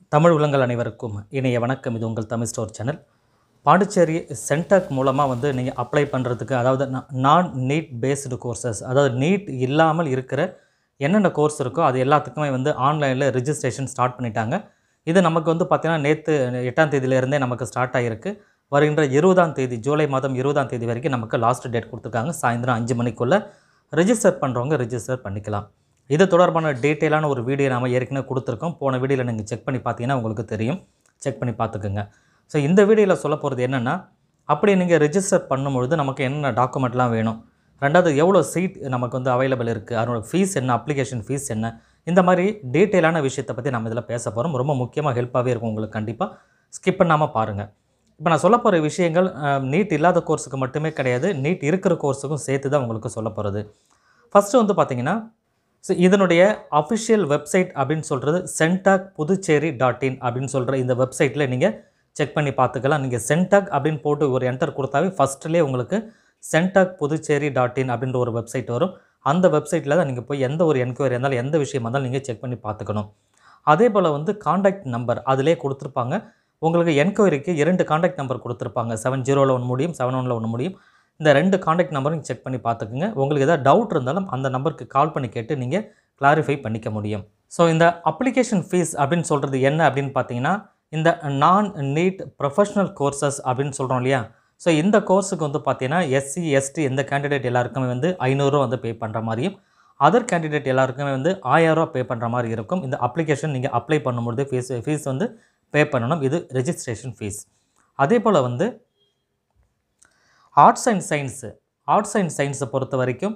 தமிழ் உலங்கள் அனைவருக்கும் இணைய வணக்கம் இது உங்கள் தமிழ் ஸ்டோர் சேனல் பாண்டிச்சேரி சென்டக் மூலமாக வந்து நீங்கள் அப்ளை பண்ணுறதுக்கு அதாவது நான் நீட் பேஸ்டு கோர்சஸ் அதாவது நீட் இல்லாமல் இருக்கிற என்னென்ன கோர்ஸ் இருக்கோ அது எல்லாத்துக்குமே வந்து ஆன்லைனில் ரிஜிஸ்ட்ரேஷன் ஸ்டார்ட் பண்ணிட்டாங்க இது நமக்கு வந்து பார்த்திங்கன்னா நேற்று எட்டாம் தேதியிலேருந்தே நமக்கு ஸ்டார்ட் ஆகிருக்கு வருகின்ற இருபதாம் தேதி ஜூலை மாதம் இருபதாம் தேதி வரைக்கும் நமக்கு லாஸ்ட் டேட் கொடுத்துருக்காங்க சாயந்தரம் அஞ்சு மணிக்குள்ளே ரிஜிஸ்டர் பண்ணுறவங்க ரிஜிஸ்டர் பண்ணிக்கலாம் இது தொடர்பான டீட்டெயிலான ஒரு வீடியோ நாம் ஏற்கனவே கொடுத்துருக்கோம் போன வீடியோவில் நீங்கள் செக் பண்ணி பார்த்தீங்கன்னா உங்களுக்கு தெரியும் செக் பண்ணி பார்த்துக்குங்க ஸோ இந்த வீடியோவில் சொல்ல போகிறது என்னென்னா அப்படி நீங்கள் ரிஜிஸ்டர் பண்ணும்பொழுது நமக்கு என்னென்ன டாக்குமெண்ட்லாம் வேணும் ரெண்டாவது எவ்வளோ சீட் நமக்கு வந்து அவைலபிள் இருக்குது அதனோட ஃபீஸ் என்ன அப்ளிகேஷன் ஃபீஸ் என்ன இந்த மாதிரி டீட்டெயிலான விஷயத்தை பற்றி நம்ம இதில் பேச போகிறோம் ரொம்ப முக்கியமாக ஹெல்ப்பாகவே இருக்கும் உங்களுக்கு கண்டிப்பாக ஸ்கிப் பண்ணாமல் பாருங்கள் இப்போ நான் சொல்ல போகிற விஷயங்கள் நீட் இல்லாத கோர்ஸுக்கு மட்டுமே கிடையாது நீட் இருக்கிற கோர்ஸுக்கும் சேர்த்து தான் உங்களுக்கு சொல்ல போகிறது ஃபஸ்ட்டு வந்து பார்த்தீங்கன்னா ஸோ இதனுடைய அஃபிஷியல் வெப்சைட் அப்படின்னு சொல்கிறது சென்டாக் புதுச்சேரி டாட் இன் அப்படின்னு சொல்கிற இந்த வெப்சைட்டில் நீங்கள் செக் பண்ணி பார்த்துக்கலாம் நீங்கள் சென்டாக் அப்படின்னு போட்டு ஒரு என்டர் கொடுத்தாவே ஃபஸ்ட்லேயே உங்களுக்கு சென்டாக் புதுச்சேரி டாட் இன் அப்படின்ற ஒரு வெப்சைட் வரும் அந்த வெப்சைட்டில் தான் நீங்கள் போய் எந்த ஒரு என்கொயரி இருந்தாலும் எந்த விஷயமா இருந்தாலும் நீங்கள் செக் பண்ணி பார்த்துக்கணும் அதே போல் வந்து காண்டாக்ட் நம்பர் அதிலே கொடுத்துருப்பாங்க உங்களுக்கு என்கொயரிக்கு இரண்டு காண்டாக்ட் நம்பர் கொடுத்துருப்பாங்க செவன் ஜீரோவில் ஒன்று முடியும் செவன் ஒனில் ஒன்று முடியும் இந்த ரெண்டு காண்டாக்ட் நம்பரும் செக் பண்ணி பார்த்துக்குங்க உங்களுக்கு ஏதாவது டவுட் இருந்தாலும் அந்த நம்பருக்கு கால் பண்ணி கேட்டு நீங்கள் கிளாரிஃபை பண்ணிக்க முடியும் ஸோ இந்த அப்ளிகேஷன் ஃபீஸ் அப்படின்னு சொல்கிறது என்ன அப்படின்னு பார்த்தீங்கன்னா இந்த நான் நீட் ப்ரொஃபஷ்னல் கோர்சஸ் அப்படின்னு சொல்கிறோம் இல்லையா ஸோ இந்த கோர்ஸுக்கு வந்து பார்த்தீங்கன்னா எஸ்சி எஸ்டி எந்த கேண்டிடேட் எல்லாருக்குமே வந்து ஐநூறுரூவா வந்து பே பண்ணுற மாதிரியும் அதர் கேண்டிடேட் எல்லாருக்குமே வந்து ஆயிரரூவா பே பண்ணுற மாதிரி இருக்கும் இந்த அப்ளிகேஷன் நீங்கள் அப்ளை பண்ணும்பொழுது ஃபீஸ் ஃபீஸ் வந்து பே பண்ணணும் இது ரெஜிஸ்ட்ரேஷன் ஃபீஸ் அதே போல் வந்து arts and science arts and சயின்ஸை பொறுத்த வரைக்கும்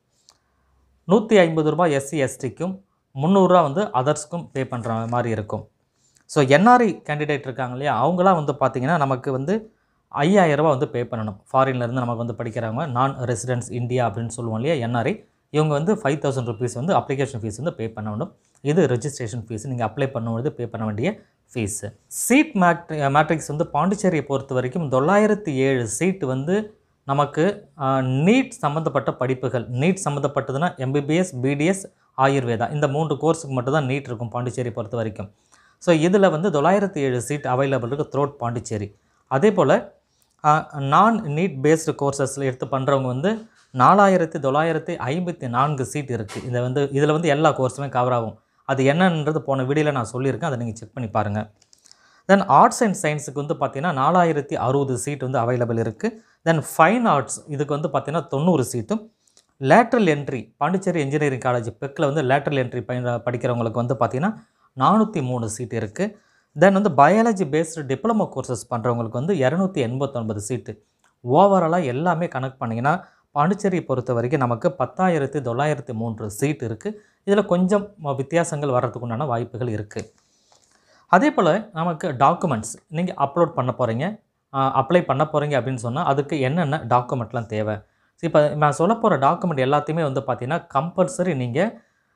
நூற்றி ஐம்பது ரூபாய் எஸ்சி எஸ்டிக்கும் முந்நூறுரூவா வந்து அதர்ஸ்க்கும் பே பண்ணுற மாதிரி இருக்கும் ஸோ என்ஆர்ஐ கேண்டிடேட் இருக்காங்க இல்லையா அவங்களாம் வந்து பார்த்திங்கன்னா நமக்கு வந்து ஐயாயிரரூபா வந்து பே பண்ணணும் ஃபாரின்லேருந்து நமக்கு வந்து படிக்கிறவங்க நான் ரெசிடென்ஸ் இந்தியா அப்படின்னு சொல்லுவோம் இல்லையா என்ஆர்ஐ இவங்க வந்து ஃபைவ் தௌசண்ட் ருபீஸ் வந்து அப்ளிகேஷன் ஃபீஸ் வந்து பே பண்ணணும் இது ரெஜிஸ்ட்ரேஷன் ஃபீஸ் நீங்கள் அப்ளை பண்ணும்போது பே பண்ண வேண்டிய ஃபீஸு சீட் மேட்ரி மேட்ரிக்ஸ் வந்து பாண்டிச்சேரியை பொறுத்த வரைக்கும் தொள்ளாயிரத்தி ஏழு சீட் வந்து நமக்கு நீட் சம்மந்தப்பட்ட படிப்புகள் நீட் சம்மந்தப்பட்டதுன்னா எம்பிபிஎஸ் பிடிஎஸ் ஆயுர்வேதா இந்த மூன்று கோர்ஸுக்கு மட்டும் தான் நீட் இருக்கும் பாண்டிச்சேரி பொறுத்த வரைக்கும் ஸோ இதில் வந்து தொள்ளாயிரத்தி ஏழு சீட் அவைலபிள் இருக்குது த்ரோட் பாண்டிச்சேரி அதே போல் நான் நீட் பேஸ்டு கோர்சஸில் எடுத்து பண்ணுறவங்க வந்து நாலாயிரத்தி தொள்ளாயிரத்தி ஐம்பத்தி நான்கு சீட் இருக்குது இதை வந்து இதில் வந்து எல்லா கோர்ஸுமே கவர் ஆகும் அது என்னன்றது போன வீடியோவில் நான் சொல்லியிருக்கேன் அதை நீங்கள் செக் பண்ணி பாருங்கள் தென் ஆர்ட்ஸ் அண்ட் சயின்ஸுக்கு வந்து பார்த்திங்கன்னா நாலாயிரத்தி அறுபது சீட் வந்து அவைலபிள் இருக்குது தென் ஃபைன் ஆர்ட்ஸ் இதுக்கு வந்து பார்த்திங்கன்னா தொண்ணூறு சீட்டும் lateral entry Pondicherry engineering college பெக்கில் வந்து லேட்ரல் என்ட்ரி பயின்ற படிக்கிறவங்களுக்கு வந்து பார்த்திங்கன்னா நானூற்றி மூணு சீட் இருக்குது தென் வந்து பயாலஜி பேஸ்டு டிப்ளமோ கோர்சஸ் பண்ணுறவங்களுக்கு வந்து இரநூத்தி எண்பத்தொன்பது சீட்டு ஓவராலாக எல்லாமே கனெக்ட் பண்ணிங்கன்னா பாண்டிச்சேரியை பொறுத்த வரைக்கும் நமக்கு பத்தாயிரத்தி தொள்ளாயிரத்தி மூன்று சீட் இருக்குது இதில் கொஞ்சம் வித்தியாசங்கள் வர்றதுக்கு உண்டான வாய்ப்புகள் இருக்குது அதே போல் நமக்கு டாக்குமெண்ட்ஸ் நீங்கள் அப்லோட் பண்ண போகிறீங்க அப்ளை பண்ண போகிறீங்க அப்படின்னு சொன்னால் அதுக்கு என்னென்ன டாக்குமெண்ட்லாம் தேவை இப்போ நான் சொல்ல போகிற டாக்குமெண்ட் எல்லாத்தையுமே வந்து பார்த்திங்கன்னா கம்பல்சரி நீங்கள்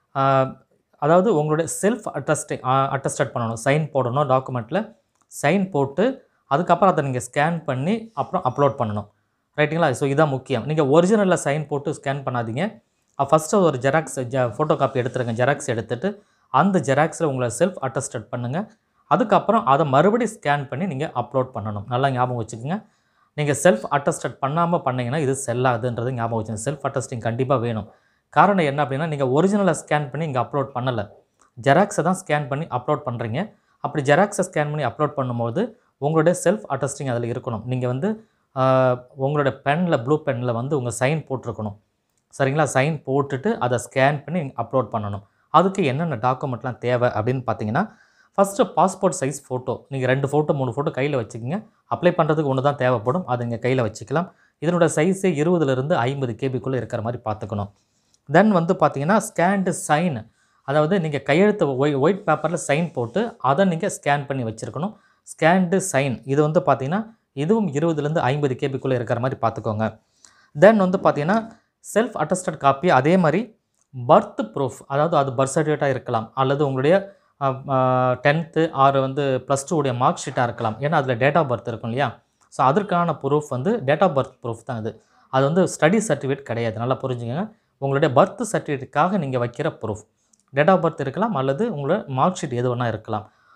அதாவது உங்களுடைய செல்ஃப் அட்டஸ்டி அட்டஸ்டட் பண்ணணும் சைன் போடணும் டாக்குமெண்ட்டில் சைன் போட்டு அதுக்கப்புறம் அதை நீங்கள் ஸ்கேன் பண்ணி அப்புறம் அப்லோட் பண்ணணும் ரைட்டுங்களா ஸோ இதான் முக்கியம் நீங்கள் ஒரிஜினலில் சைன் போட்டு ஸ்கேன் பண்ணாதீங்க ஃபஸ்ட்டு ஒரு ஜெராக்ஸ் ஜ ஃபோட்டோ காப்பி எடுத்துருங்க ஜெராக்ஸ் எடுத்துகிட்டு அந்த ஜெராக்ஸில் உங்களை செல்ஃப் அட்டஸ்டட் பண்ணுங்கள் அதுக்கப்புறம் அதை மறுபடியும் ஸ்கேன் பண்ணி நீங்கள் அப்லோட் பண்ணணும் நல்லா ஞாபகம் வச்சுக்கோங்க நீங்கள் செல்ஃப் அட்டஸ்டட் பண்ணாமல் பண்ணிங்கன்னா இது செல்லாதுன்றது ஞாபகம் வச்சுங்க செல்ஃப் அட்டஸ்டிங் கண்டிப்பாக வேணும் காரணம் என்ன அப்படின்னா நீங்கள் ஒரிஜினலை ஸ்கேன் பண்ணி இங்கே அப்லோட் பண்ணலை ஜெராக்ஸை தான் ஸ்கேன் பண்ணி அப்லோட் பண்ணுறீங்க அப்படி ஜெராக்ஸை ஸ்கேன் பண்ணி அப்லோட் பண்ணும்போது உங்களுடைய செல்ஃப் அட்டஸ்டிங் அதில் இருக்கணும் நீங்கள் வந்து உங்களோட பெனில் ப்ளூ பெனில் வந்து உங்கள் சைன் போட்டிருக்கணும் சரிங்களா சைன் போட்டுட்டு அதை ஸ்கேன் பண்ணி அப்லோட் பண்ணணும் அதுக்கு என்னென்ன டாக்குமெண்ட்லாம் தேவை அப்படின்னு பார்த்தீங்கன்னா ஃபஸ்ட்டு பாஸ்போர்ட் சைஸ் ஃபோட்டோ நீங்கள் ரெண்டு ஃபோட்டோ மூணு ஃபோட்டோ கையில் வச்சுக்கோங்க அப்ளை பண்ணுறதுக்கு ஒன்று தான் தேவைப்படும் அதை நீங்கள் கையில் வச்சுக்கலாம் இதனோட சைஸே இருபதுலேருந்து ஐம்பது கேபிக்குள்ளே இருக்கிற மாதிரி பார்த்துக்கணும் தென் வந்து பார்த்தீங்கன்னா ஸ்கேண்டு சைன் அதாவது நீங்கள் கையெழுத்து ஒய் ஒயிட் பேப்பரில் சைன் போட்டு அதை நீங்கள் ஸ்கேன் பண்ணி வச்சுருக்கணும் ஸ்கேண்டு சைன் இது வந்து பார்த்தீங்கன்னா இதுவும் இருபதுலேருந்து ஐம்பது கேபிக்குள்ளே இருக்கிற மாதிரி பார்த்துக்கோங்க தென் வந்து பார்த்தீங்கன்னா செல்ஃப் அட்டஸ்டட் காப்பி அதே மாதிரி பர்த் ப்ரூஃப் அதாவது அது பர்த் சர்டிஃபிகேட்டாக இருக்கலாம் அல்லது உங்களுடைய டென்த்து ஆறு வந்து ப்ளஸ் டூடைய மார்க் ஷீட்டாக இருக்கலாம் ஏன்னா அதில் டேட் ஆஃப் பர்த் இருக்கும் இல்லையா ஸோ அதற்கான ப்ரூஃப் வந்து டேட் ஆஃப் பர்த் ப்ரூஃப் தான் இது அது வந்து ஸ்டடி சர்டிஃபிகேட் கிடையாது நல்லா புரிஞ்சுக்கங்க உங்களுடைய பர்த் சர்டிஃபிகேட்டுக்காக நீங்கள் வைக்கிற ப்ரூஃப் டேட் ஆஃப் பர்த் இருக்கலாம் அல்லது உங்களோட மார்க் ஷீட் எது வேணால் இருக்கலாம்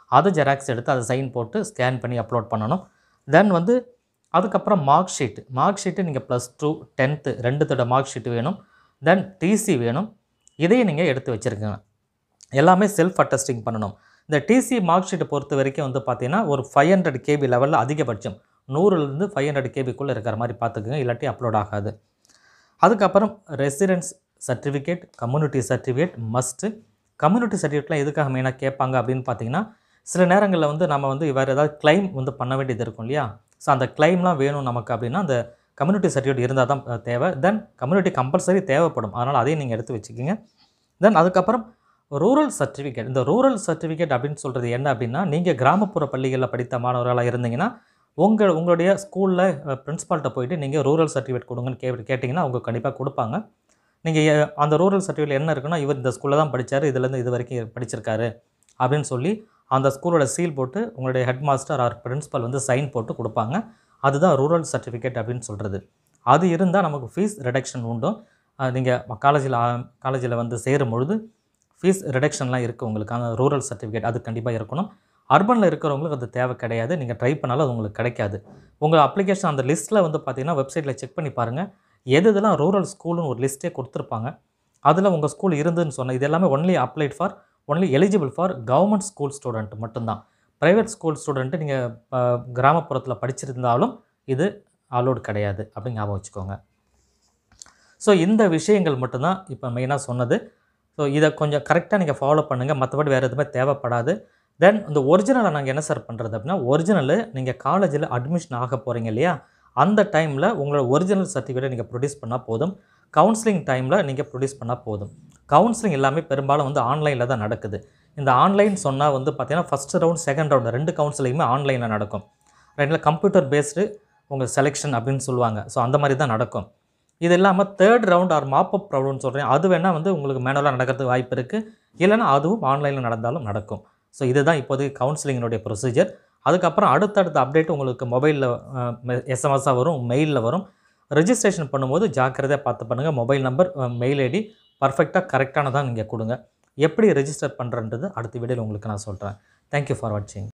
அதை ஜெராக்ஸ் எடுத்து அதை சைன் போட்டு ஸ்கேன் பண்ணி அப்லோட் பண்ணணும் தென் வந்து அதுக்கப்புறம் மார்க் ஷீட் மார்க் ஷீட்டு நீங்கள் ப்ளஸ் டூ டென்த்து ரெண்டுத்தோட மார்க் ஷீட் வேணும் தென் டிசி வேணும் இதையும் நீங்கள் எடுத்து வச்சுருக்கங்க எல்லாமே செல்ஃப் அட்டஸ்டிங் பண்ணணும் இந்த டிசி மார்க் ஷீட்டை பொறுத்த வரைக்கும் வந்து பார்த்தீங்கன்னா ஒரு ஃபைவ் ஹண்ட்ரட் கேபி லெவலில் அதிகபட்சம் நூறுலேருந்து ஃபைவ் ஹண்ட்ரட் கேபிக்குள்ளே இருக்கிற மாதிரி பார்த்துக்குங்க இல்லாட்டி அப்லோட் ஆகாது அதுக்கப்புறம் residence certificate community certificate must community சர்டிஃபிகேட்லாம் எதுக்காக மெயினாக கேட்பாங்க அப்படின்னு பார்த்தீங்கன்னா சில நேரங்களில் வந்து நம்ம வந்து வேறு ஏதாவது கிளைம் வந்து பண்ண வேண்டியது இருக்கும் இல்லையா ஸோ அந்த கிளைம்லாம் வேணும் நமக்கு அப்படின்னா அந்த கம்யூனிட்டி சர்டிஃபிகேட் இருந்தால் தான் அஹ், தேவை தென் கம்யூனிட்டி கம்பல்சரி தேவைப்படும் அதனால் அதையும் நீங்கள் எடுத்து வச்சுக்கோங்க தென் அதுக்கப்புறம் ரூரல் சர்டிஃபிகேட் இந்த ரூரல் சர்டிஃபிகேட் அப்படின்னு சொல்கிறது என்ன அப்படின்னா நீங்கள் கிராமப்புற பள்ளிகளில் படித்த மாணவர்களாக இருந்தீங்கன்னா உங்கள் உங்களுடைய ஸ்கூலில் பிரின்ஸ்பால்கிட்ட போயிட்டு நீங்கள் ரூரல் சர்டிஃபிகேட் கொடுங்கன்னு கே கேட்டிங்கன்னா அவங்க கண்டிப்பாக கொடுப்பாங்க நீங்கள் அந்த ரூரல் சர்டிஃபிகேட் என்ன இருக்குன்னா இவர் இந்த ஸ்கூலில் தான் படித்தார் இதுலேருந்து இது வரைக்கும் படிச்சிருக்காரு அப்படின்னு சொல்லி அந்த ஸ்கூலோட சீல் போட்டு உங்களுடைய ஹெட் மாஸ்டர் ஆர் பிரின்ஸ்பல் வந்து சைன் போட்டு கொடுப்பாங்க அதுதான் ரூரல் சர்டிஃபிகேட் அப்படின்னு சொல்கிறது அது இருந்தால் நமக்கு ஃபீஸ் ரிடக்ஷன் உண்டு நீங்கள் காலேஜில் காலேஜில் வந்து சேரும் பொழுது ஃபீஸ் ரிடக்ஷன்லாம் இருக்குது உங்களுக்கான ரூரல் சர்டிஃபிகேட் அது கண்டிப்பாக இருக்கணும் அர்பனில் இருக்கிறவங்களுக்கு அது தேவை கிடையாது நீங்கள் ட்ரை பண்ணாலும் அது உங்களுக்கு கிடைக்காது உங்கள் அப்ளிகேஷன் அந்த லிஸ்ட்டில் வந்து பார்த்தீங்கன்னா வெப்சைட்டில் செக் பண்ணி பாருங்கள் எது இதெல்லாம் ரூரல் ஸ்கூல்னு ஒரு லிஸ்ட்டே கொடுத்துருப்பாங்க அதில் உங்கள் ஸ்கூல் இருந்துன்னு சொன்ன இது எல்லாமே only applied for only eligible for government school student மட்டும்தான் ப்ரைவேட் ஸ்கூல் ஸ்டூடெண்ட்டு நீங்கள் கிராமப்புறத்தில் படிச்சிருந்தாலும் இது அலோடு கிடையாது அப்படின்னு ஞாபகம் வச்சுக்கோங்க ஸோ இந்த விஷயங்கள் மட்டும்தான் இப்போ மெயினாக சொன்னது ஸோ இதை கொஞ்சம் கரெக்டாக நீங்கள் ஃபாலோ பண்ணுங்கள் மற்றபடி வேறு எதுவுமே தேவைப்படாது தென் இந்த ஒரிஜினலை நாங்கள் என்ன சார் பண்ணுறது அப்படின்னா ஒரிஜினல் நீங்கள் காலேஜில் அட்மிஷன் ஆக போகிறீங்க இல்லையா அந்த டைமில் உங்களோட ஒரிஜினல் சர்டிஃபிகேட்டை நீங்கள் ப்ரொடியூஸ் பண்ணால் போதும் கவுன்சிலிங் டைமில் நீங்கள் ப்ரொடியூஸ் பண்ணால் போதும் கவுன்சிலிங் எல்லாமே பெரும்பாலும் வந்து ஆன்லைனில் தான் நடக்குது இந்த ஆன்லைன் சொன்னால் வந்து பார்த்தீங்கன்னா ஃபஸ்ட் ரவுண்ட் செகண்ட் ரவுண்ட் ரெண்டு கவுன்சிலிங்குமே ஆன்லைனில் நடக்கும் ரெண்டில் கம்ப்யூட்டர் பேஸ்டு உங்கள் செலெக்ஷன் அப்படின்னு சொல்லுவாங்க ஸோ அந்த மாதிரி தான் நடக்கும் இது இல்லாமல் தேர்ட் ரவுண்ட் ஆர் மாப்பப் ரவுண்டுன்னு சொல்கிறேன் அது வேணால் வந்து உங்களுக்கு மேனுவலாக நடக்கிறதுக்கு வாய்ப்பு இருக்குது இல்லைன்னா அதுவும் ஆன்லைனில் நடந்தாலும் நடக்கும் ஸோ இதுதான் இப்போதைக்கு கவுன்சிலிங்கினுடைய ப்ரொசீஜர் அதுக்கப்புறம் அடுத்தடுத்த அப்டேட் உங்களுக்கு மொபைலில் எஸ்எம்எஸ்ஸாக வரும் மெயிலில் வரும் ரெஜிஸ்ட்ரேஷன் பண்ணும்போது ஜாக்கிரதையாக பார்த்து பண்ணுங்கள் மொபைல் நம்பர் மெயில் ஐடி பர்ஃபெக்டாக கரெக்டானதாக நீங்கள் கொடுங்க எப்படி ரெஜிஸ்டர் பண்ணுறன்றது அடுத்த வீடியோவில் உங்களுக்கு நான் சொல்கிறேன் தேங்க்யூ ஃபார் வாட்சிங்